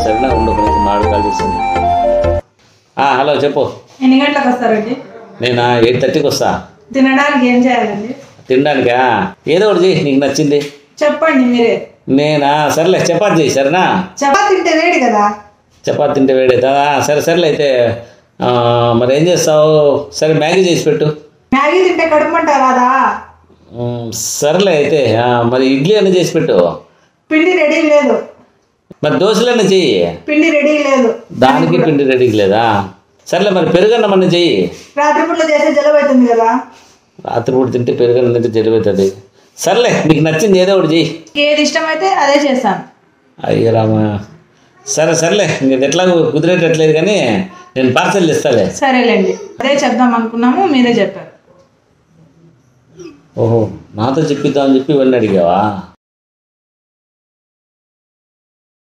సరేనా ఉండు ఒక నిమిషం మాడు కాల్ చేస్తాను ఆ, హలో చెప్పు ఎన్ని గంటలకు వస్తారండి నేను ఎయిట్ థర్టీకి వస్తా తినడానికి ఏం చేయాలండి తినడానికా ఏదో ఒకటి చెయ్యి నీకు నచ్చింది చెప్పండి మీరే నేనా సరేలే చపాతి చెయ్యి సరేనా చపాతి తింటే వేడి కదా చపాతి తింటే వేడవుతుందా సరే సరేలే అయితే ఆ, మరి ఏం చేస్తావు సరే మ్యాగీ చేసి పెట్టు మ్యాగీ తింటే కడుపు మంట రాదా ఉమ్, సరేలే అయితే ఆ, మరి ఇడ్లీ అన్న చేసి పెట్టు పిండి రెడీ లేదు మరి దోశలన్న చెయ్యి పిండి రెడీ లేదు దానికి పిండి రెడీకి లేదా సర్లే మరి పెరుగన్నం అన్న చెయ్యి రాత్రిపూట్లో చేస్తే జలుబు అవుతుంది కదా రాత్రిపూట తింటే పెరుగన్నం తింటే జలుబవుతుంది సర్లే నీకు నచ్చింది ఏదో ఒకటి చెయ్యి ఏది ఇష్టమైతే అదే చేస్తాను అయ్యో రామ సరే సర్లే ఇంక ఎట్లా కుదిరేటట్లేదు కానీ నేను పార్సల్ ఇస్తాలే సరేలేండి అదే చెప్దాం అనుకున్నాము మీరే చెప్పారు ఓహో నాతో చెప్పిద్దామని చెప్పి ఇవన్నీ అడిగావా